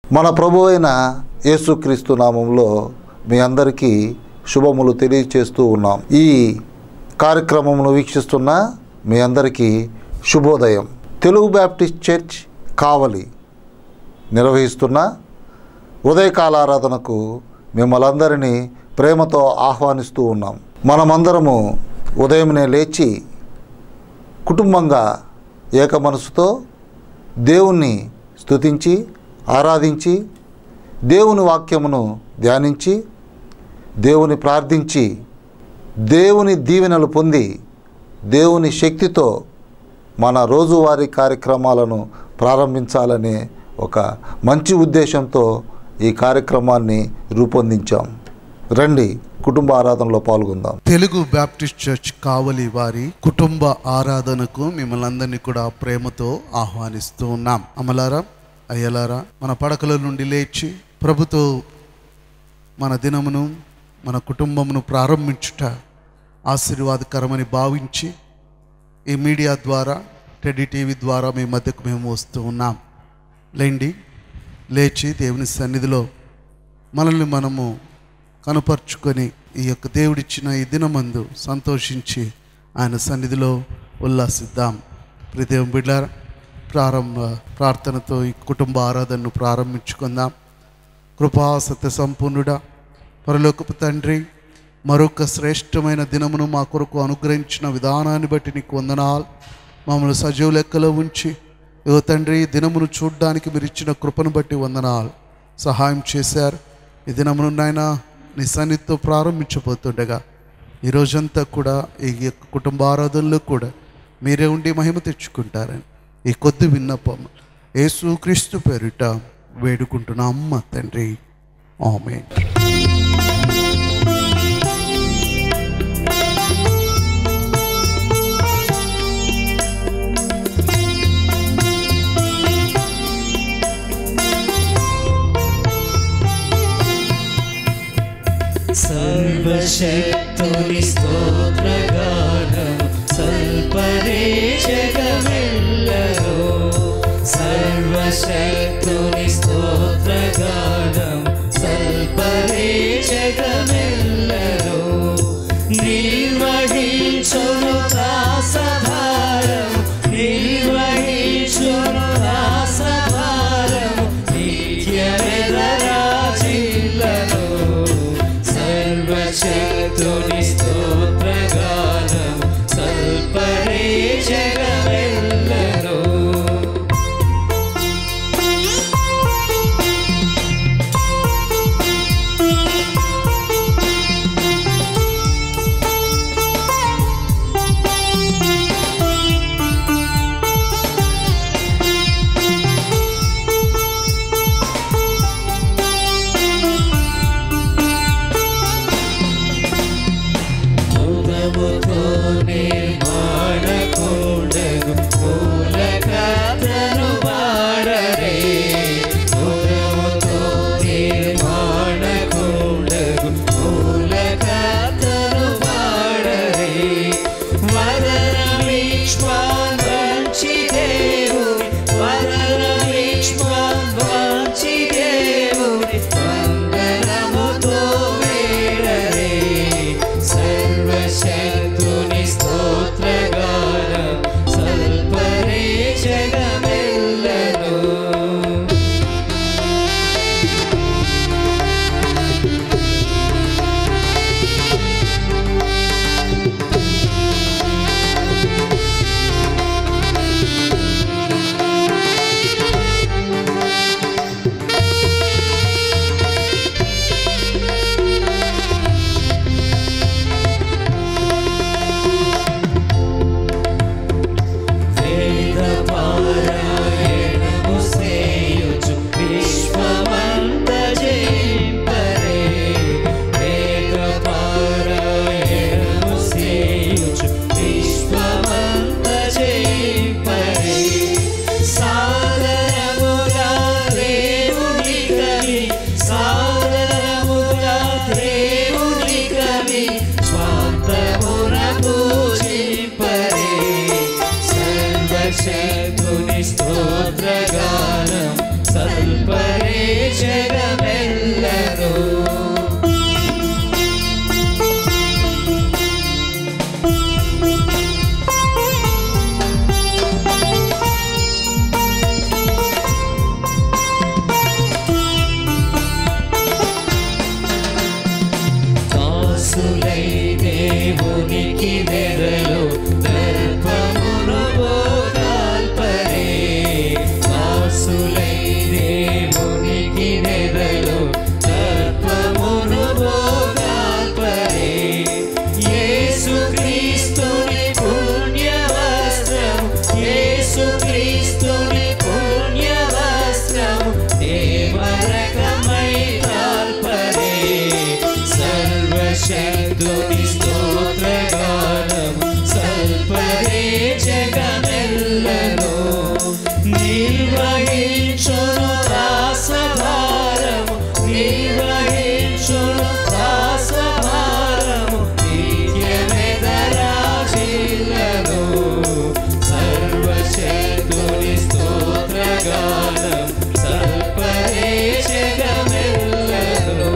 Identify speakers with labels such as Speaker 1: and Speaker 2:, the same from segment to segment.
Speaker 1: మన ప్రభు అయిన యేసుక్రీస్తు నామంలో మీ అందరికీ శుభములు తెలియచేస్తూ ఉన్నాం ఈ కార్యక్రమమును వీక్షిస్తున్న మీ అందరికీ శుభోదయం తెలుగు బ్యాప్టిస్ట్ చర్చ్ కావలి నిర్వహిస్తున్న ఉదయకాల ఆరాధనకు మిమ్మల్ందరినీ ప్రేమతో ఆహ్వానిస్తూ ఉన్నాం మనమందరము ఉదయమునే లేచి కుటుంబంగా ఏక మనసుతో దేవుణ్ణి స్తుతించి ఆరాధించి దేవుని వాక్యమును ధ్యానించి దేవుని ప్రార్థించి దేవుని దీవెనలు పొంది దేవుని శక్తితో మన రోజువారీ కార్యక్రమాలను ప్రారంభించాలనే ఒక మంచి ఉద్దేశంతో ఈ కార్యక్రమాన్ని రూపొందించాం రండి కుటుంబ ఆరాధనలో పాల్గొందాం
Speaker 2: తెలుగు బ్యాప్టిస్ట్ చర్చ్ కావలి వారి కుటుంబ ఆరాధనకు మిమ్మల్ని అందరినీ కూడా ప్రేమతో ఆహ్వానిస్తూ ఉన్నాం అమలారా అయ్యలారా మన పడకల నుండి లేచి ప్రభుతో మన దినమును మన కుటుంబమును ప్రారంభించుట ఆశీర్వాదకరమని భావించి ఈ మీడియా ద్వారా టెడ్డి టీవీ ద్వారా మీ మధ్యకు మేము వస్తూ ఉన్నాం లేండి లేచి దేవుని సన్నిధిలో మనల్ని మనము కనుపరుచుకొని ఈ యొక్క దేవుడిచ్చిన ఈ దినమందు సంతోషించి ఆయన సన్నిధిలో ఉల్లాసిద్దాం ప్రిదేవం బిడ్డార ప్రారంభ ప్రార్థనతో ఈ కుటుంబ ఆరాధనను ప్రారంభించుకుందాం కృపా సత్య సంపూర్ణుడా పరలోకపు తండ్రి మరొక శ్రేష్టమైన దినమును మా కొరకు అనుగ్రహించిన విధానాన్ని బట్టి నీకు వందనాలు మమ్మల్ని సజీవ లెక్కలో ఉంచి ఇగో తండ్రి ఈ దినమును చూడడానికి మీరు ఇచ్చిన కృపను బట్టి వందనాలు సహాయం చేశారు ఈ దినమును నాయన నీ సన్నిధితో ప్రారంభించబోతుండగా ఈ రోజంతా కూడా ఈ యొక్క కుటుంబ ఆరాధనలో కూడా మీరే ఉండి మహిమ తెచ్చుకుంటారని ఈ కొద్ది విన్నపం యేసు క్రీస్తు పేరిట వేడుకుంటున్న అమ్మ తండ్రి ఆమె
Speaker 3: സർവശക്തുനി സ്തോത്രഗാനം സൽപരേ ജഗമെല്ലരോ സർവശക്തുനി സ്തോത്രഗാനം സൽപരേ ജഗമെല്ലരോ നിർവഹിച്ചൊരു ദാസഭാരം നിർവഹിച്ചൊരു ദാസഭാരം നിത്യമെതരാജില്ലരോ സർവശക്തുനി സ്തോത്രഗാനം സൽപരേ ജഗമെല്ലരോ സർവശക്തുനി സ്തോ ఉనికి నెరలో దర్పమును బోధాల్పరే దాసులై దేవునికి నెరలో దర్పమును బోధాల్పరే యేసుక్రీస్తుని పుణ్య వస్త్రం యేసుక్రీస్తుని పుణ్య వస్త్రం దేవరకమై తాల్పరే సర్వశక్తుని స్తోత్రగానం సల్పరే జగమెల్లలో నిర్వహించును దాసభారము నిర్వహించును దాసభారము నిత్యమెదరాశిల్లలో సర్వశక్తుని స్తోత్రగానం సల్పరే జగమెల్లలో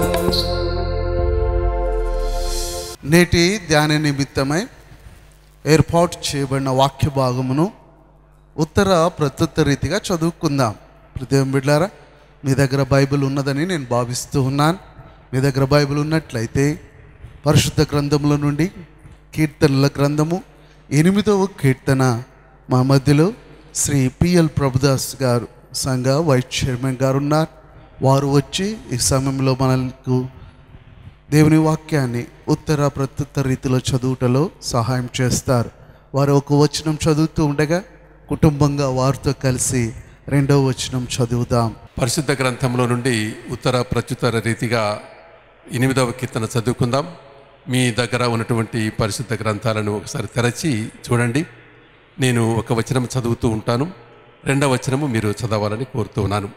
Speaker 2: నేటి ధ్యాన నిమిత్తమై ఏర్పాటు చేయబడిన వాక్య భాగమును ఉత్తర ప్రత్యుత్తర రీతిగా చదువుకుందాం ప్రతివం బిడ్డారా మీ దగ్గర బైబిల్ ఉన్నదని నేను భావిస్తూ ఉన్నాను మీ దగ్గర బైబిల్ ఉన్నట్లయితే పరిశుద్ధ గ్రంథముల నుండి కీర్తనల గ్రంథము ఎనిమిదవ కీర్తన మా మధ్యలో శ్రీ పిఎల్ ప్రభుదాస్ గారు సంఘ వైస్ చైర్మన్ గారు ఉన్నారు వారు వచ్చి ఈ సమయంలో మనకు దేవుని వాక్యాన్ని ఉత్తర ప్రత్యుత్తర రీతిలో చదువుటలో సహాయం చేస్తారు వారు ఒక వచనం చదువుతూ ఉండగా కుటుంబంగా వారితో కలిసి రెండవ వచనం చదువుదాం
Speaker 4: పరిశుద్ధ గ్రంథంలో నుండి ఉత్తర ప్రత్యుత్తర రీతిగా ఎనిమిదవ కీర్తన చదువుకుందాం మీ దగ్గర ఉన్నటువంటి పరిశుద్ధ గ్రంథాలను ఒకసారి తెరచి చూడండి నేను ఒక వచనం చదువుతూ ఉంటాను రెండవ వచనము మీరు చదవాలని కోరుతూ ఉన్నాను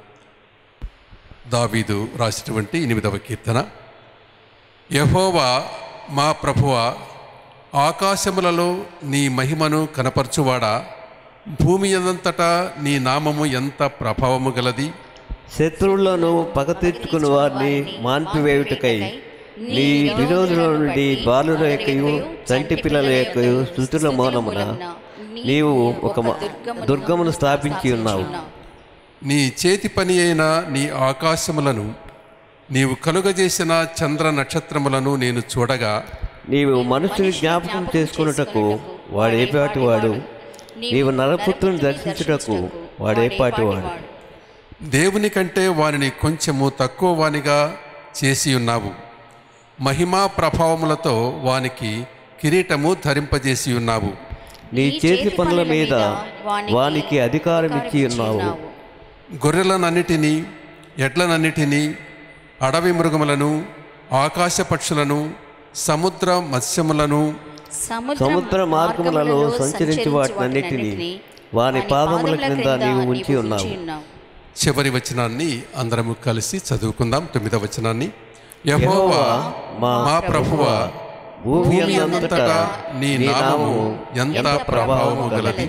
Speaker 4: దావీదు రాసినటువంటి ఎనిమిదవ కీర్తన యహోవా మా ప్రభువ ఆకాశములలో నీ మహిమను కనపరచువాడా భూమి అంతటా నీ నామము ఎంత ప్రభావము గలది
Speaker 5: శత్రువులను పగ తీర్చుకుని వారిని మాన్పివేయుటకై నీ విరోధుల నుండి బాలుల యొక్కయు చంటి పిల్లల యొక్కయు స్థుతుల మూలమున నీవు ఒక మ- దుర్గమును స్థాపించి ఉన్నావు
Speaker 4: నీ చేతి పని అయిన నీ ఆకాశములను నీవు కలుగజేసిన చంద్ర నక్షత్రములను నేను చూడగా
Speaker 5: నీవు మనుషుని జ్ఞాపకం చేసుకున్నటకు వాడేపాటి వాడు నీవు నరపుత్రుని దర్శించుటకు వాడేపాటి వాడు
Speaker 4: దేవుని కంటే వానిని కొంచెము తక్కువ వానిగా చేసి ఉన్నావు మహిమా ప్రభావములతో వానికి కిరీటము ధరింపజేసి ఉన్నావు
Speaker 5: నీ చేతి పనుల మీద వానికి అధికారం ఇచ్చి ఉన్నావు
Speaker 4: గొర్రెలనన్నిటినీ ఎడ్లనన్నిటినీ అడవి మృగములను ఆకాశ పక్షులను సముద్ర మత్స్యములను
Speaker 5: సముద్ర మార్గములలో సంచరించి వాటినన్నిటినీ వాని పాదముల క్రింద నీవు ఉంచి ఉన్నావు
Speaker 4: చివరి వచనాన్ని అందరము కలిసి చదువుకుందాం తొమ్మిదవ వచనాన్ని యహోవా
Speaker 5: మా
Speaker 4: మా ప్రభువ
Speaker 5: భూమి
Speaker 4: భూమి
Speaker 5: అంతటా
Speaker 4: అంతటా నీ నామము ఎంత ప్రభావము గలది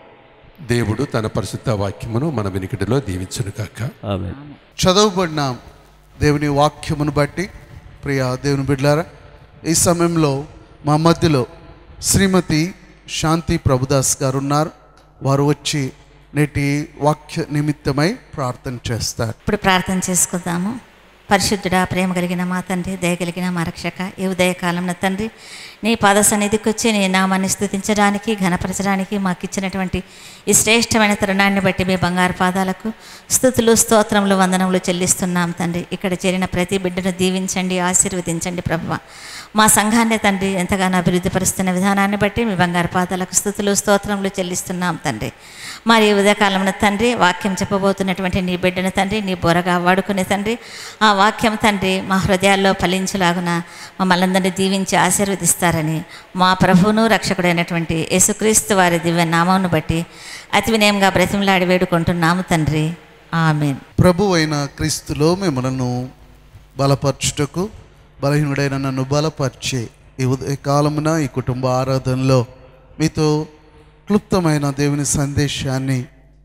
Speaker 4: దేవుడు తన పరిశుద్ధ వాక్యమును మన వెనుకటిలో దీవించునుగాక
Speaker 5: ఆమె
Speaker 2: చదవబడిన దేవుని వాక్యమును బట్టి ప్రియ దేవుని బిడ్డారా ఈ సమయంలో మా మధ్యలో శ్రీమతి శాంతి ప్రభుదాస్ గారు ఉన్నారు వారు వచ్చి నేటి వాక్య నిమిత్తమై ప్రార్థన చేస్తారు
Speaker 6: ఇప్పుడు ప్రార్థన చేసుకుందాము పరిశుద్ధుడా ప్రేమ కలిగిన మా తండ్రి దయ కలిగిన మా రక్షక ఈ ఉదయకాలంలో తండ్రి నీ పాద సన్నిధికి వచ్చి నీ నామాన్ని స్థుతించడానికి ఘనపరచడానికి మాకు ఇచ్చినటువంటి ఈ శ్రేష్టమైన తరుణాన్ని బట్టి మీ బంగారు పాదాలకు స్థుతులు స్తోత్రములు వందనములు చెల్లిస్తున్నాం తండ్రి ఇక్కడ చేరిన ప్రతి బిడ్డను దీవించండి ఆశీర్వదించండి ప్రభువ మా సంఘాన్ని తండ్రి ఎంతగానో అభివృద్ధి పరుస్తున్న విధానాన్ని బట్టి మీ బంగారు పాదాలకు స్థుతులు స్తోత్రములు చెల్లిస్తున్నాం తండ్రి మరి ఈ ఉదయకాలంలో తండ్రి వాక్యం చెప్పబోతున్నటువంటి నీ బిడ్డను తండ్రి నీ బొరగా వాడుకునే తండ్రి ఆ వాక్యం తండ్రి మా హృదయాల్లో ఫలించులాగున మమ్మల్ని అందరినీ దీవించి ఆశీర్వదిస్తారని మా ప్రభువును రక్షకుడైనటువంటి యేసుక్రీస్తు వారి దివ్య నామమును బట్టి అతి వినయంగా బ్రతిమలాడి వేడుకుంటున్నాము తండ్రి ఆమెన్
Speaker 2: ప్రభు అయిన క్రీస్తులో మిమ్మలను బలపరచుటకు బలహీనుడైన నన్ను బలపరిచే ఈ ఉదయకాలమున ఈ కుటుంబ ఆరాధనలో మీతో క్లుప్తమైన దేవుని సందేశాన్ని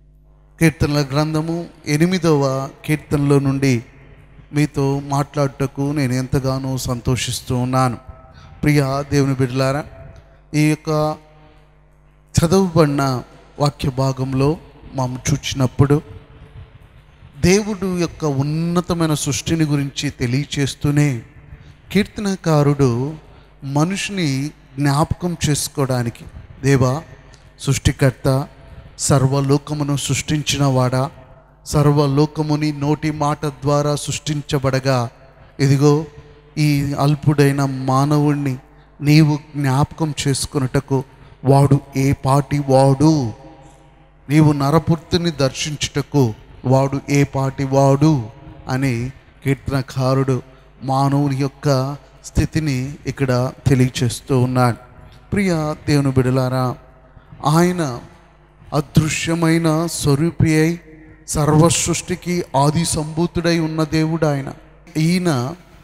Speaker 2: కీర్తనల గ్రంథము ఎనిమిదవ కీర్తనలో నుండి మీతో మాట్లాడుటకు నేను ఎంతగానో సంతోషిస్తూ ఉన్నాను ప్రియ దేవుని బిడ్డలారా ఈ యొక్క చదవబడిన వాక్య భాగంలో మనం చూచినప్పుడు దేవుడు యొక్క ఉన్నతమైన సృష్టిని గురించి తెలియచేస్తూనే కీర్తనకారుడు మనిషిని జ్ఞాపకం చేసుకోవడానికి దేవా సృష్టికర్త సర్వలోకమును సృష్టించిన వాడా సర్వలోకముని నోటి మాట ద్వారా సృష్టించబడగా ఇదిగో ఈ అల్పుడైన మానవుణ్ణి నీవు జ్ఞాపకం చేసుకున్నటకు వాడు ఏ పాటి వాడు నీవు నరపుర్తిని దర్శించుటకు వాడు ఏ పాటి వాడు అని కీర్తనకారుడు మానవుని యొక్క స్థితిని ఇక్కడ తెలియచేస్తూ ఉన్నాడు ప్రియ దేవుని బిడలారా ఆయన అదృశ్యమైన స్వరూపి అయి సర్వ సృష్టికి ఆది సంభూతుడై ఉన్న దేవుడు ఆయన ఈయన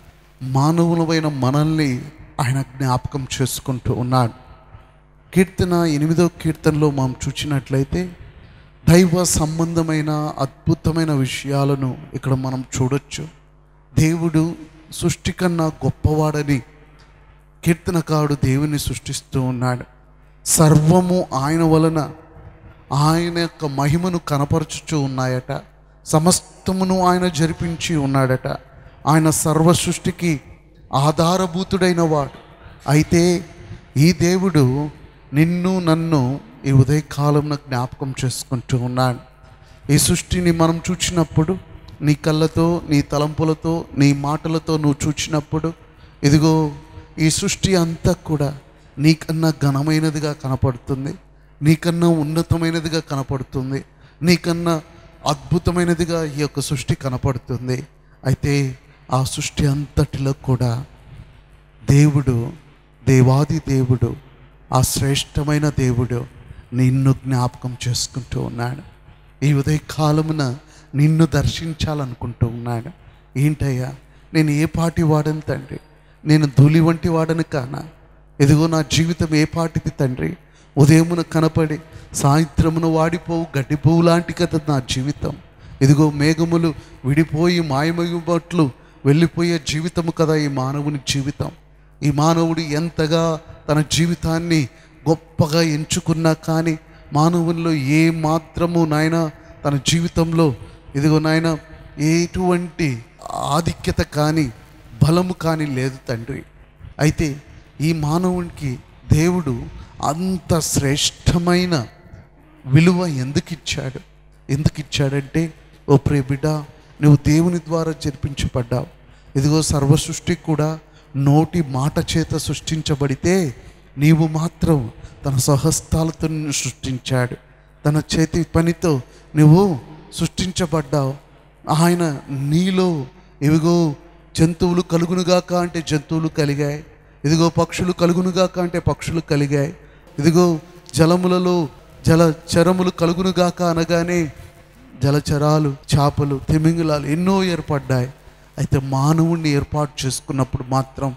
Speaker 2: మానవులమైన మనల్ని ఆయన జ్ఞాపకం చేసుకుంటూ ఉన్నాడు కీర్తన ఎనిమిదో కీర్తనలో మనం చూసినట్లయితే దైవ సంబంధమైన అద్భుతమైన విషయాలను ఇక్కడ మనం చూడొచ్చు దేవుడు సృష్టి కన్నా గొప్పవాడని కీర్తనకారుడు దేవుని సృష్టిస్తూ ఉన్నాడు సర్వము ఆయన వలన ఆయన యొక్క మహిమను కనపరచుచూ ఉన్నాయట సమస్తమును ఆయన జరిపించి ఉన్నాడట ఆయన సర్వ సృష్టికి ఆధారభూతుడైన వాడు అయితే ఈ దేవుడు నిన్ను నన్ను ఈ ఉదయకాలంలో జ్ఞాపకం చేసుకుంటూ ఉన్నాడు ఈ సృష్టిని మనం చూచినప్పుడు నీ కళ్ళతో నీ తలంపులతో నీ మాటలతో నువ్వు చూచినప్పుడు ఇదిగో ఈ సృష్టి అంతా కూడా నీకన్నా ఘనమైనదిగా కనపడుతుంది నీకన్నా ఉన్నతమైనదిగా కనపడుతుంది నీకన్నా అద్భుతమైనదిగా ఈ యొక్క సృష్టి కనపడుతుంది అయితే ఆ సృష్టి అంతటిలో కూడా దేవుడు దేవాది దేవుడు ఆ శ్రేష్టమైన దేవుడు నిన్ను జ్ఞాపకం చేసుకుంటూ ఉన్నాడు ఈ ఉదయకాలమున నిన్ను దర్శించాలనుకుంటూ ఉన్నాడు ఏంటయ్యా నేను ఏ పాటి వాడని తండ్రి నేను ధూళి వంటి వాడని కానా ఇదిగో నా జీవితం ఏ పాటిది తండ్రి ఉదయమున కనపడి సాయంత్రమున వాడిపోవు గడ్డి పువ్వు లాంటి కదా నా జీవితం ఇదిగో మేఘములు విడిపోయి మాయమయ్యబట్లు వెళ్ళిపోయే జీవితము కదా ఈ మానవుని జీవితం ఈ మానవుడు ఎంతగా తన జీవితాన్ని గొప్పగా ఎంచుకున్నా కానీ మానవుల్లో ఏ మాత్రము నాయన తన జీవితంలో ఇదిగో నాయన ఎటువంటి ఆధిక్యత కానీ బలము కానీ లేదు తండ్రి అయితే ఈ మానవునికి దేవుడు అంత శ్రేష్టమైన విలువ ఎందుకు ఇచ్చాడు ఎందుకు ఇచ్చాడంటే ఓ ప్రియ బిడ్డ నువ్వు దేవుని ద్వారా జరిపించబడ్డావు ఇదిగో సర్వ సృష్టి కూడా నోటి మాట చేత సృష్టించబడితే నీవు మాత్రం తన స్వహస్తాలతో నిన్ను సృష్టించాడు తన చేతి పనితో నువ్వు సృష్టించబడ్డావు ఆయన నీలో ఇవిగో జంతువులు కలుగునుగాక అంటే జంతువులు కలిగాయి ఇదిగో పక్షులు కలుగునుగాక అంటే పక్షులు కలిగాయి ఇదిగో జలములలో జల చరములు కలుగునుగాక అనగానే జలచరాలు చేపలు తిమింగలాలు ఎన్నో ఏర్పడ్డాయి అయితే మానవుణ్ణి ఏర్పాటు చేసుకున్నప్పుడు మాత్రం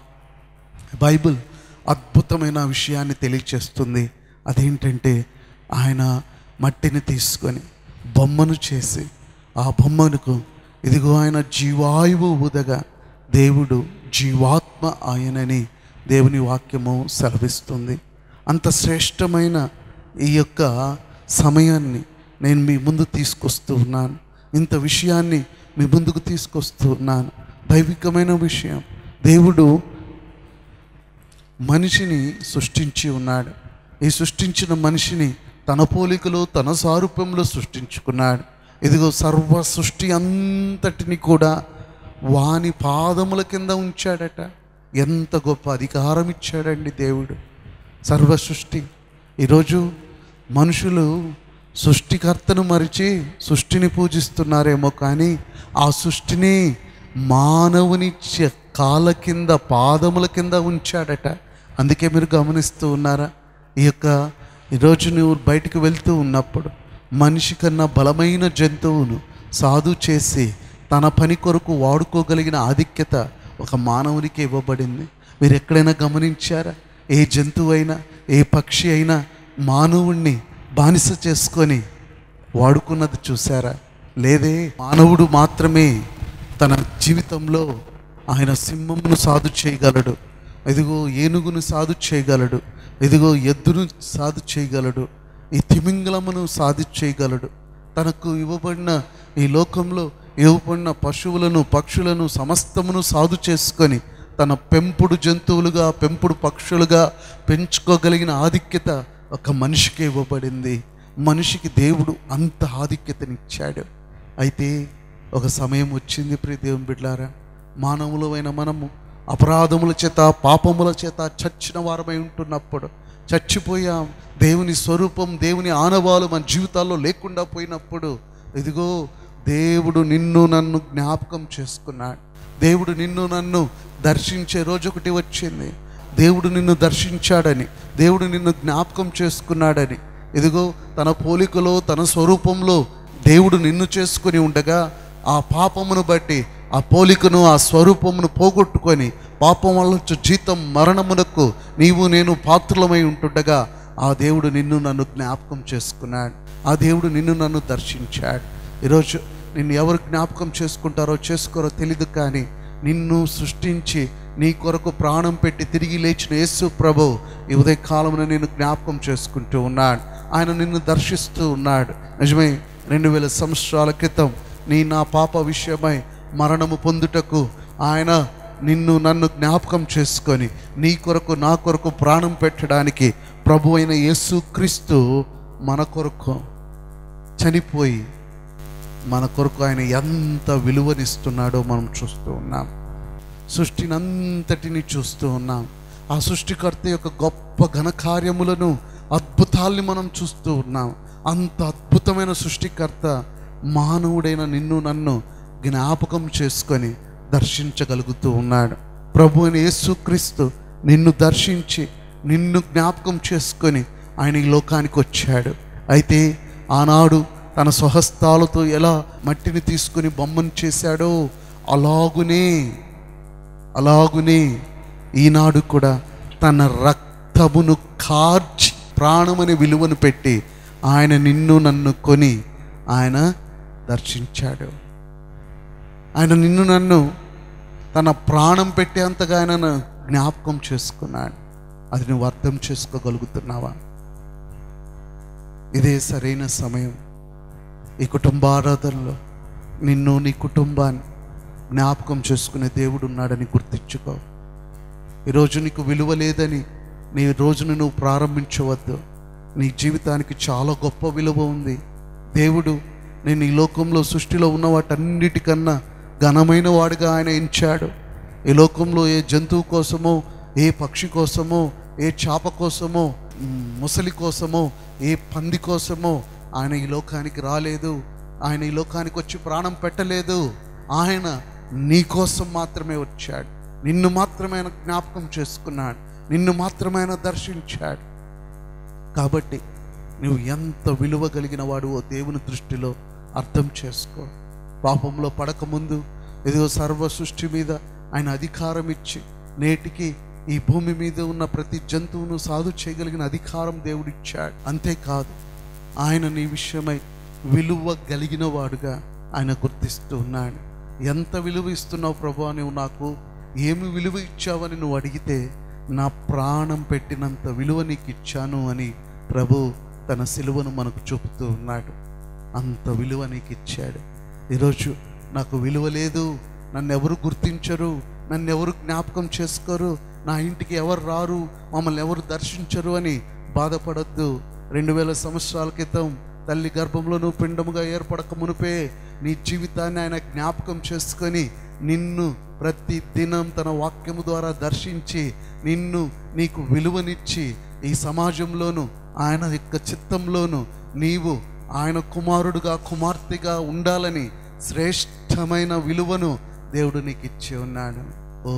Speaker 2: బైబిల్ అద్భుతమైన విషయాన్ని తెలియచేస్తుంది అదేంటంటే ఆయన మట్టిని తీసుకొని బొమ్మను చేసి ఆ బొమ్మనుకు ఇదిగో ఆయన జీవాయువు ఊదగా దేవుడు జీవాత్మ ఆయనని దేవుని వాక్యము సెలవిస్తుంది అంత శ్రేష్టమైన ఈ యొక్క సమయాన్ని నేను మీ ముందు తీసుకొస్తూ ఉన్నాను ఇంత విషయాన్ని మీ ముందుకు తీసుకొస్తూ ఉన్నాను దైవికమైన విషయం దేవుడు మనిషిని సృష్టించి ఉన్నాడు ఈ సృష్టించిన మనిషిని తన పోలికలో తన సారూప్యంలో సృష్టించుకున్నాడు ఇదిగో సర్వ సృష్టి అంతటిని కూడా వాని పాదముల కింద ఉంచాడట ఎంత గొప్ప అధికారం ఇచ్చాడండి దేవుడు సర్వ సృష్టి ఈరోజు మనుషులు సృష్టికర్తను మరిచి సృష్టిని పూజిస్తున్నారేమో కానీ ఆ సృష్టిని మానవుని చె- కాళ్ళ కింద పాదముల కింద ఉంచాడట అందుకే మీరు గమనిస్తూ ఉన్నారా ఈ యొక్క ఈరోజు నువ్వు బయటికి వెళ్తూ ఉన్నప్పుడు మనిషి కన్నా బలమైన జంతువును సాధు చేసి తన పని కొరకు వాడుకోగలిగిన ఆధిక్యత ఒక మానవునికి ఇవ్వబడింది మీరు ఎక్కడైనా గమనించారా ఏ జంతువు అయినా ఏ పక్షి అయినా మానవుణ్ణి బానిస చేసుకొని వాడుకున్నది చూసారా లేదే మానవుడు మాత్రమే తన జీవితంలో ఆయన సింహమును సాధు చేయగలడు ఇదిగో ఏనుగును సాధు చేయగలడు ఇదిగో ఎద్దును సాధు చేయగలడు ఈ తిమింగలమును సాధి చేయగలడు తనకు ఇవ్వబడిన ఈ లోకంలో ఇవ్వబడిన పశువులను పక్షులను సమస్తమును సాధు చేసుకొని తన పెంపుడు జంతువులుగా పెంపుడు పక్షులుగా పెంచుకోగలిగిన ఆధిక్యత ఒక మనిషికే ఇవ్వబడింది మనిషికి దేవుడు అంత ఆధిక్యతనిచ్చాడు అయితే ఒక సమయం వచ్చింది ప్రియ దేవుని బిడ్లారా మానవులమైన మనము అపరాధముల చేత పాపముల చేత చచ్చిన వారమై ఉంటున్నప్పుడు చచ్చిపోయాం దేవుని స్వరూపం దేవుని ఆనవాలు మన జీవితాల్లో లేకుండా పోయినప్పుడు ఇదిగో దేవుడు నిన్ను నన్ను జ్ఞాపకం చేసుకున్నాడు దేవుడు నిన్ను నన్ను దర్శించే రోజు ఒకటి వచ్చింది దేవుడు నిన్ను దర్శించాడని దేవుడు నిన్ను జ్ఞాపకం చేసుకున్నాడని ఇదిగో తన పోలికలో తన స్వరూపంలో దేవుడు నిన్ను చేసుకుని ఉండగా ఆ పాపమును బట్టి ఆ పోలికను ఆ స్వరూపమును పోగొట్టుకొని పాపం వల్ల వచ్చే జీతం మరణమునకు నీవు నేను పాత్రలమై ఉంటుండగా ఆ దేవుడు నిన్ను నన్ను జ్ఞాపకం చేసుకున్నాడు ఆ దేవుడు నిన్ను నన్ను దర్శించాడు ఈరోజు నిన్ను ఎవరు జ్ఞాపకం చేసుకుంటారో చేసుకోరో తెలీదు కానీ నిన్ను సృష్టించి నీ కొరకు ప్రాణం పెట్టి తిరిగి లేచిన యేసు ప్రభు ఈ ఉదయ కాలంలో నేను జ్ఞాపకం చేసుకుంటూ ఉన్నాడు ఆయన నిన్ను దర్శిస్తూ ఉన్నాడు నిజమే రెండు వేల సంవత్సరాల క్రితం నీ నా పాప విషయమై మరణము పొందుటకు ఆయన నిన్ను నన్ను జ్ఞాపకం చేసుకొని నీ కొరకు నా కొరకు ప్రాణం పెట్టడానికి ప్రభు అయిన యేసు క్రీస్తు మన కొరకు చనిపోయి మన కొరకు ఆయన ఎంత విలువనిస్తున్నాడో మనం చూస్తూ ఉన్నాం సృష్టిని అంతటిని చూస్తూ ఉన్నాం ఆ సృష్టికర్త యొక్క గొప్ప ఘనకార్యములను అద్భుతాల్ని మనం చూస్తూ ఉన్నాం అంత అద్భుతమైన సృష్టికర్త మానవుడైన నిన్ను నన్ను జ్ఞాపకం చేసుకొని దర్శించగలుగుతూ ఉన్నాడు ప్రభు అయిన యేసుక్రీస్తు నిన్ను దర్శించి నిన్ను జ్ఞాపకం చేసుకొని ఆయన ఈ లోకానికి వచ్చాడు అయితే ఆనాడు తన స్వహస్తాలతో ఎలా మట్టిని తీసుకొని బొమ్మను చేశాడో అలాగునే అలాగునే ఈనాడు కూడా తన రక్తమును కార్చి ప్రాణమని విలువను పెట్టి ఆయన నిన్ను నన్ను కొని ఆయన దర్శించాడు ఆయన నిన్ను నన్ను తన ప్రాణం పెట్టేంతగా ఆయనను జ్ఞాపకం చేసుకున్నాడు అది నువ్వు అర్థం చేసుకోగలుగుతున్నావా ఇదే సరైన సమయం ఈ కుటుంబారాధనలో నిన్ను నీ కుటుంబాన్ని జ్ఞాపకం చేసుకునే దేవుడు ఉన్నాడని గుర్తించుకో ఈరోజు నీకు విలువ లేదని నీ రోజును నువ్వు ప్రారంభించవద్దు నీ జీవితానికి చాలా గొప్ప విలువ ఉంది దేవుడు నేను ఈ లోకంలో సృష్టిలో ఉన్న వాటన్నిటికన్నా ఘనమైన వాడిగా ఆయన ఎంచాడు ఈ లోకంలో ఏ జంతువు కోసమో ఏ పక్షి కోసమో ఏ చేప కోసమో మ్, ముసలి కోసమో ఏ పంది కోసమో ఆయన ఈ లోకానికి రాలేదు ఆయన ఈ లోకానికి వచ్చి ప్రాణం పెట్టలేదు ఆయన నీ కోసం మాత్రమే వచ్చాడు నిన్ను మాత్రమే ఆయన జ్ఞాపకం చేసుకున్నాడు నిన్ను మాత్రమే ఆయన దర్శించాడు కాబట్టి నువ్వు ఎంత విలువ కలిగిన వాడువో దేవుని దృష్టిలో అర్థం చేసుకో పాపంలో పడకముందు ఏదో సర్వ సృష్టి మీద ఆయన అధికారం ఇచ్చి నేటికి ఈ భూమి మీద ఉన్న ప్రతి జంతువును సాధు చేయగలిగిన అధికారం దేవుడిచ్చాడు అంతేకాదు ఆయన నీ విషయమై విలువ కలిగిన వాడుగా ఆయన గుర్తిస్తూ ఉన్నాడు ఎంత విలువ ఇస్తున్నావు ప్రభు నువ్వు నాకు ఏమి విలువ ఇచ్చావని నువ్వు అడిగితే నా ప్రాణం పెట్టినంత విలువ నీకు ఇచ్చాను అని ప్రభు తన సిలువను మనకు చూపుతూ ఉన్నాడు అంత విలువ నీకు ఇచ్చాడు ఈరోజు నాకు విలువ లేదు నన్ను ఎవరు గుర్తించరు నన్ను ఎవరు జ్ఞాపకం చేసుకోరు నా ఇంటికి ఎవరు రారు మమ్మల్ని ఎవరు దర్శించరు అని బాధపడొద్దు రెండు వేల సంవత్సరాల క్రితం తల్లి గర్భంలో నువ్వు పిండముగా ఏర్పడక మునిపే నీ జీవితాన్ని ఆయన జ్ఞాపకం చేసుకొని నిన్ను ప్రతి దినం తన వాక్యము ద్వారా దర్శించి నిన్ను నీకు విలువనిచ్చి ఈ సమాజంలోను ఆయన యొక్క చిత్తంలోను నీవు ఆయన కుమారుడుగా కుమార్తెగా ఉండాలని శ్రేష్టమైన విలువను దేవుడు నీకు ఇచ్చి ఉన్నాడు ఓ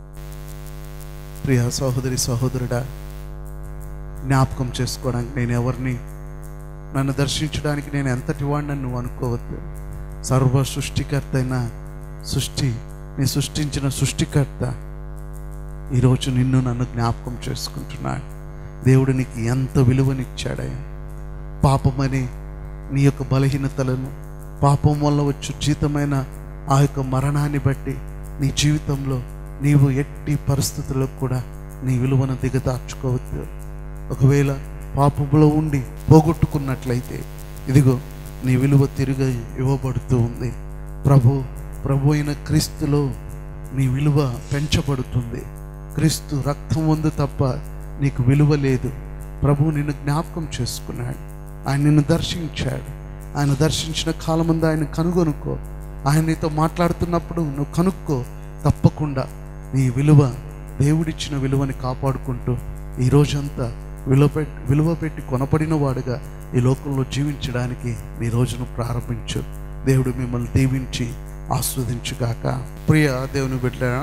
Speaker 2: ప్రియ సహోదరి సహోదరుడా జ్ఞాపకం చేసుకోవడానికి నేను ఎవరిని నన్ను దర్శించడానికి నేను ఎంతటి వాడిని నువ్వు అనుకోవద్దు సర్వ సృష్టికర్త అయిన సృష్టి నీ సృష్టించిన సృష్టికర్త ఈరోజు నిన్ను నన్ను జ్ఞాపకం చేసుకుంటున్నాడు దేవుడు నీకు ఎంత విలువనిచ్చాడయ్యా పాపమని నీ యొక్క బలహీనతలను పాపం వల్ల వచ్చు జీతమైన ఆ యొక్క మరణాన్ని బట్టి నీ జీవితంలో నీవు ఎట్టి పరిస్థితుల్లో కూడా నీ విలువను దిగదార్చుకోవద్దు ఒకవేళ పాపంలో ఉండి పోగొట్టుకున్నట్లయితే ఇదిగో నీ విలువ తిరిగి ఇవ్వబడుతూ ఉంది ప్రభు ప్రభు అయిన క్రీస్తులో నీ విలువ పెంచబడుతుంది క్రీస్తు రక్తం ఉంది తప్ప నీకు విలువ లేదు ప్రభు నిన్ను జ్ఞాపకం చేసుకున్నాడు ఆయన నిన్ను దర్శించాడు ఆయన దర్శించిన కాలమందు ఆయన కనుగొనుకో ఆయన నీతో మాట్లాడుతున్నప్పుడు నువ్వు కనుక్కో తప్పకుండా నీ విలువ దేవుడిచ్చిన విలువని కాపాడుకుంటూ ఈ రోజంతా విలువ పెట్టి విలువ పెట్టి కొనపడిన వాడుగా ఈ లోకంలో జీవించడానికి నీ రోజును ప్రారంభించు దేవుడు మిమ్మల్ని దీవించి ఆస్వాదించుగాక ప్రియ దేవుని బిడ్డలారా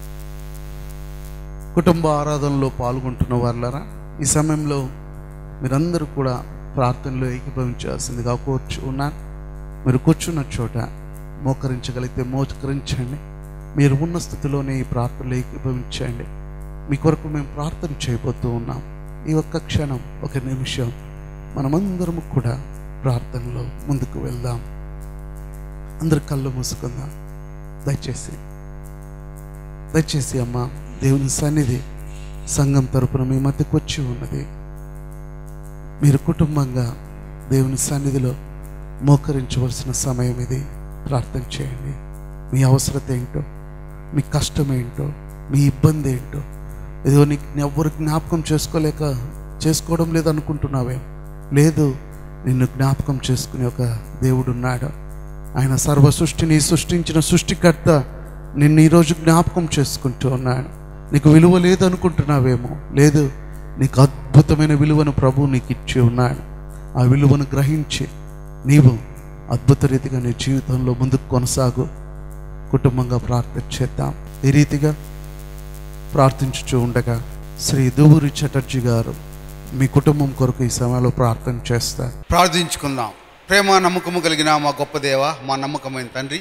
Speaker 2: కుటుంబ ఆరాధనలో పాల్గొంటున్న వాళ్ళరా ఈ సమయంలో మీరందరూ కూడా ప్రార్థనలో ఏకీభవించాల్సిందిగా కూర్చు ఉన్నాను మీరు కూర్చున్న చోట మోకరించగలిగితే మోకరించండి మీరు ఉన్న స్థితిలోనే ఈ ప్రార్థనలో ఏకీభవించండి మీ కొరకు మేము ప్రార్థన చేయబోతూ ఉన్నాం ఈ ఒక్క క్షణం ఒక నిమిషం మనమందరం కూడా ప్రార్థనలో ముందుకు వెళ్దాం అందరు కళ్ళు మూసుకుందాం దయచేసి దయచేసి అమ్మ దేవుని సన్నిధి సంఘం తరపున మీ మధ్యకు వచ్చి ఉన్నది మీరు కుటుంబంగా దేవుని సన్నిధిలో మోకరించవలసిన సమయం ఇది ప్రార్థన చేయండి మీ అవసరత ఏంటో మీ కష్టం ఏంటో మీ ఇబ్బంది ఏంటో ఏదో నీకు ఎవ్వరు జ్ఞాపకం చేసుకోలేక చేసుకోవడం లేదు అనుకుంటున్నావే లేదు నిన్ను జ్ఞాపకం చేసుకునే ఒక దేవుడు ఉన్నాడు ఆయన సర్వ సృష్టిని సృష్టించిన సృష్టికర్త నిన్ను ఈరోజు జ్ఞాపకం చేసుకుంటూ ఉన్నాడు నీకు విలువ లేదు అనుకుంటున్నావేమో లేదు నీకు అద్భుతమైన విలువను ప్రభు నీకు ఇచ్చి ఉన్నాడు ఆ విలువను గ్రహించి నీవు అద్భుత రీతిగా నీ జీవితంలో ముందుకు కొనసాగు కుటుంబంగా ప్రార్థన చేద్దాం ఈ రీతిగా ప్రార్థించుచూ ఉండగా శ్రీ దుబూరి చటర్జీ గారు మీ కుటుంబం కొరకు ఈ సమయంలో ప్రార్థన చేస్తారు
Speaker 7: ప్రార్థించుకుందాం ప్రేమ నమ్మకము కలిగిన మా గొప్ప దేవ మా నమ్మకమైన తండ్రి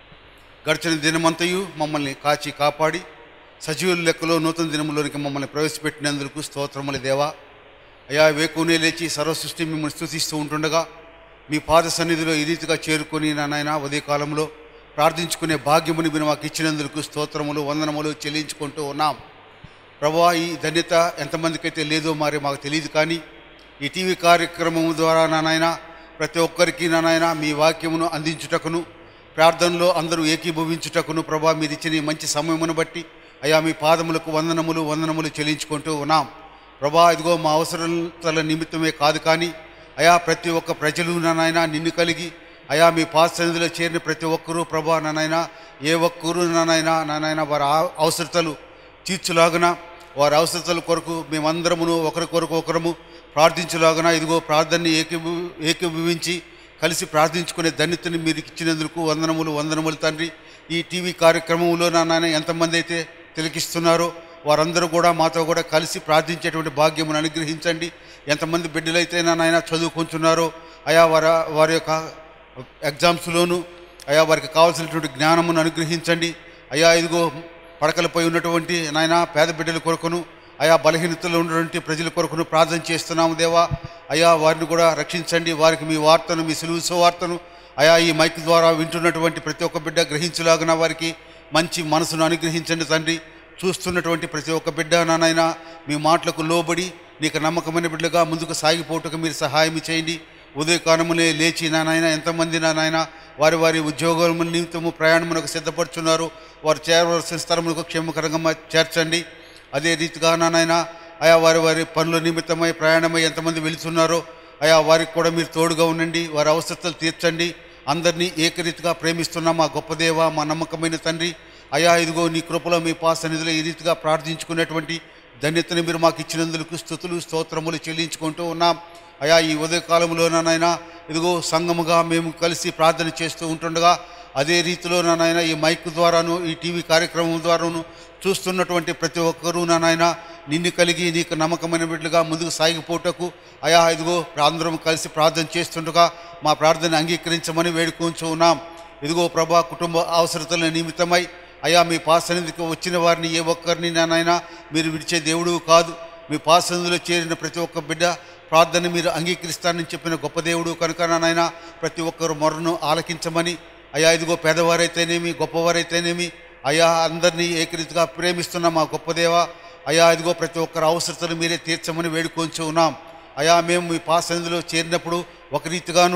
Speaker 7: గడిచిన దినమంతయు మమ్మల్ని కాచి కాపాడి సజీవుల లెక్కలో నూతన దినములోనికి మమ్మల్ని ప్రవేశపెట్టినందుకు స్తోత్రముల దేవా అయా వేకునే లేచి సర్వ సృష్టి మిమ్మల్ని స్తుతిస్తూ ఉంటుండగా మీ పాద సన్నిధిలో ఈ రీతిగా చేరుకొని నా నాయన ఉదయకాలంలో ప్రార్థించుకునే భాగ్యముని మీరు మాకు ఇచ్చినందుకు స్తోత్రములు వందనములు చెల్లించుకుంటూ ఉన్నాం ప్రభా ఈ ధన్యత ఎంతమందికైతే లేదో మరి మాకు తెలియదు కానీ ఈ టీవీ కార్యక్రమం ద్వారా నానాయన ప్రతి ఒక్కరికి నానాయన మీ వాక్యమును అందించుటకును ప్రార్థనలో అందరూ ఏకీభవించుటకును ప్రభా మీరు ఇచ్చిన ఈ మంచి సమయమును బట్టి అయా మీ పాదములకు వందనములు వందనములు చెల్లించుకుంటూ ఉన్నాం ప్రభా ఇదిగో మా అవసరాల నిమిత్తమే కాదు కానీ అయా ప్రతి ఒక్క ప్రజలు నానాయన నిన్ను కలిగి అయా మీ పాద సన్నిధిలో చేరిన ప్రతి ఒక్కరూ ప్రభా నానాయన ఏ ఒక్కరు నానాయన నానాయన వారి ఆ- అవసరతలు తీర్చులాగున వారి అవసరతల కొరకు మేమందరమును ఒకరి కొరకు ఒకరము ప్రార్థించులాగున ఇదిగో ప్రార్థనని ఏకీభూ ఏకీభవించి కలిసి ప్రార్థించుకునే ధన్యతని మీరు ఇచ్చినందుకు వందనములు వందనములు తండ్రి ఈ టీవీ కార్యక్రమంలో నా నాయన ఎంతమంది అయితే తిలకిస్తున్నారో వారందరూ కూడా మాతో కూడా కలిసి ప్రార్థించేటువంటి భాగ్యమును అనుగ్రహించండి ఎంతమంది బిడ్డలైతే నా నాయన చదువుకుంటున్నారో అయా వారి వారి యొక్క ఎగ్జామ్స్లోను అయా వారికి కావాల్సినటువంటి జ్ఞానమును అనుగ్రహించండి అయా ఇదిగో పడకలపై ఉన్నటువంటి నాయన పేద బిడ్డల కొరకును అయా బలహీనతలో ఉన్నటువంటి ప్రజల కొరకును ప్రార్థన చేస్తున్నాము దేవా అయా వారిని కూడా రక్షించండి వారికి మీ వార్తను మీ సులువు వార్తను అయా ఈ మైక్ ద్వారా వింటున్నటువంటి ప్రతి ఒక్క బిడ్డ గ్రహించలాగిన వారికి మంచి మనసును అనుగ్రహించండి తండ్రి చూస్తున్నటువంటి ప్రతి ఒక్క బిడ్డ నానైనా మీ మాటలకు లోబడి నీకు నమ్మకమైన బిడ్డగా ముందుకు సాగిపోవటకు మీరు సహాయం చేయండి ఉదయకాలములే లేచి నానాయన ఎంతమంది నానాయన వారి వారి ఉద్యోగముల నిమిత్తము ప్రయాణమునకు సిద్ధపడుచున్నారు వారు చేరవలసిన స్థలములకు క్షేమకరంగా చేర్చండి అదే రీతిగా నానాయన ఆయా వారి వారి పనుల నిమిత్తమై ప్రయాణమై ఎంతమంది వెళుతున్నారో ఆయా వారికి కూడా మీరు తోడుగా ఉండండి వారి అవసరతలు తీర్చండి అందరినీ ఏకరీతిగా ప్రేమిస్తున్న మా గొప్ప దేవ మా నమ్మకమైన తండ్రి అయా ఇదిగో నీ కృపలో మీ పాసన్నిధిలో ఈ రీతిగా ప్రార్థించుకునేటువంటి ధన్యతని మీరు మాకు ఇచ్చినందుకు స్థుతులు స్తోత్రములు చెల్లించుకుంటూ ఉన్నాం అయా ఈ ఉదయకాలంలోనైనా ఇదిగో సంఘముగా మేము కలిసి ప్రార్థన చేస్తూ ఉంటుండగా అదే రీతిలో నాయన ఈ మైక్ ద్వారాను ఈ టీవీ కార్యక్రమం ద్వారాను చూస్తున్నటువంటి ప్రతి ఒక్కరూ నాయన నిన్ను కలిగి నీకు నమ్మకమైన బిడ్డలుగా ముందుకు సాగిపోటకు అయా ఇదిగో అందరం కలిసి ప్రార్థన చేస్తుండగా మా ప్రార్థన అంగీకరించమని వేడుకొంచు ఉన్నాం ఇదిగో ప్రభా కుటుంబ అవసరతల నిమిత్తమై అయా మీ పాసన్నిధికి వచ్చిన వారిని ఏ ఒక్కరిని నాయన మీరు విడిచే దేవుడు కాదు మీ పాసన్నిధిలో చేరిన ప్రతి ఒక్క బిడ్డ ప్రార్థన మీరు అంగీకరిస్తానని చెప్పిన గొప్ప దేవుడు కనుక నాయన ప్రతి ఒక్కరు మొరను ఆలకించమని అయా ఇదిగో పేదవారైతేనేమి గొప్పవారైతేనేమి అయా అందరినీ ఏకరీతిగా ప్రేమిస్తున్న మా గొప్ప దేవ అయా ఇదిగో ప్రతి ఒక్కరి అవసరతను మీరే తీర్చమని వేడుకొంచు ఉన్నాం అయా మేము మీ పాసన్నిధిలో చేరినప్పుడు ఒక రీతిగాను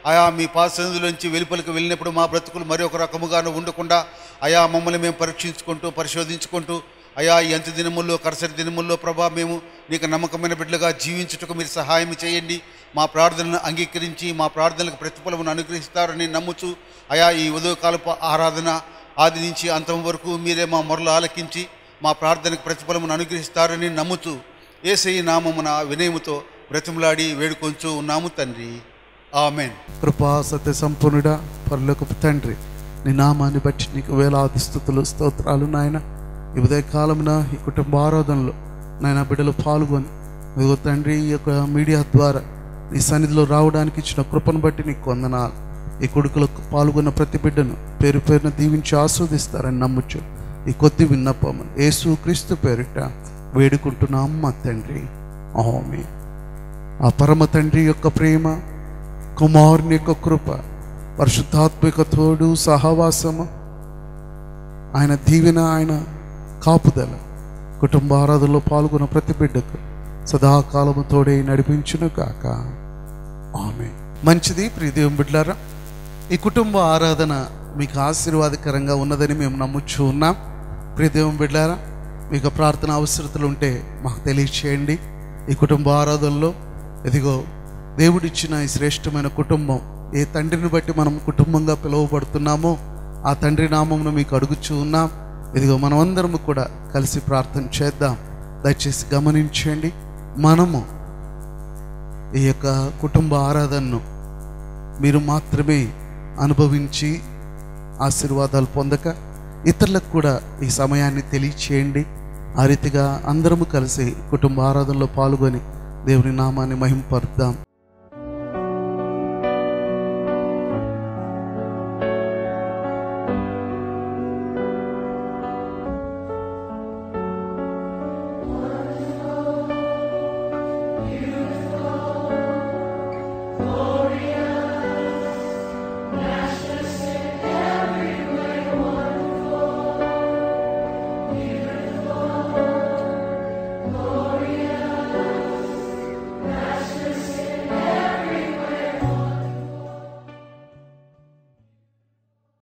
Speaker 7: ఆయా మీ పాసందులోంచి వెలుపలికి వెళ్ళినప్పుడు మా బ్రతుకులు మరి ఒక రకముగాను ఉండకుండా అయా మమ్మల్ని మేము పరీక్షించుకుంటూ పరిశోధించుకుంటూ అయా ఈ అంత్య దినముల్లో కరసరి దినముల్లో ప్రభా మేము నీకు నమ్మకమైన బిడ్డలుగా జీవించుటకు మీరు సహాయం చేయండి మా ప్రార్థనను అంగీకరించి మా ప్రార్థనలకు ప్రతిఫలమును అనుగ్రహిస్తారని నమ్ముచు అయా ఈ ఉదయకాలపు ఆరాధన ఆది నుంచి అంతం వరకు మీరే మా మొరలు ఆలకించి మా ప్రార్థనకు ప్రతిఫలమును అనుగ్రహిస్తారని నమ్ముతూ ఏసయి నామమున వినయముతో బ్రతిమలాడి వేడుకొంచు ఉన్నాము తండ్రి ఆమెన్
Speaker 2: కృపా సత్య సంపూర్ణుడా పరలోకపు తండ్రి నీ నామాన్ని బట్టి నీకు వేలాది స్థుతులు స్తోత్రాలు నాయన ఈ ఉదయ కాలమున ఈ కుటుంబ ఆరాధనలో నాయన బిడ్డలు పాల్గొని ఇదిగో తండ్రి ఈ యొక్క మీడియా ద్వారా నీ సన్నిధిలో రావడానికి ఇచ్చిన కృపను బట్టి నీకు వందనాలు ఈ కొడుకులకు పాల్గొన్న ప్రతి బిడ్డను పేరు పేరున దీవించి ఆస్వాదిస్తారని నమ్ముచు ఈ కొద్ది విన్నపము యేసు క్రీస్తు పేరిట వేడుకుంటున్నాం మా తండ్రి ఆమె ఆ పరమ తండ్రి యొక్క ప్రేమ కుమారుని యొక్క కృప పరిశుద్ధాత్మిక తోడు సహవాసము ఆయన దీవెన ఆయన కాపుదల కుటుంబ ఆరాధనలో పాల్గొన్న ప్రతి బిడ్డకు సదాకాలము తోడే నడిపించును కాక ఆమె మంచిది ప్రియదేవం బిడ్లారా ఈ కుటుంబ ఆరాధన మీకు ఆశీర్వాదకరంగా ఉన్నదని మేము నమ్ముచూ ఉన్నాం ప్రియదేవం బిడ్లారా మీకు ప్రార్థన అవసరతలు ఉంటే మాకు తెలియచేయండి ఈ కుటుంబ ఆరాధనలో ఇదిగో దేవుడిచ్చిన ఈ శ్రేష్టమైన కుటుంబం ఏ తండ్రిని బట్టి మనం కుటుంబంగా పిలువబడుతున్నామో ఆ తండ్రి నామమును మీకు అడుగుచూ ఉన్నాం ఇదిగో మనమందరము కూడా కలిసి ప్రార్థన చేద్దాం దయచేసి గమనించండి మనము ఈ యొక్క కుటుంబ ఆరాధనను మీరు మాత్రమే అనుభవించి ఆశీర్వాదాలు పొందక ఇతరులకు కూడా ఈ సమయాన్ని తెలియచేయండి ఆ రీతిగా అందరము కలిసి కుటుంబ ఆరాధనలో పాల్గొని దేవుని నామాన్ని మహింపరుద్దాం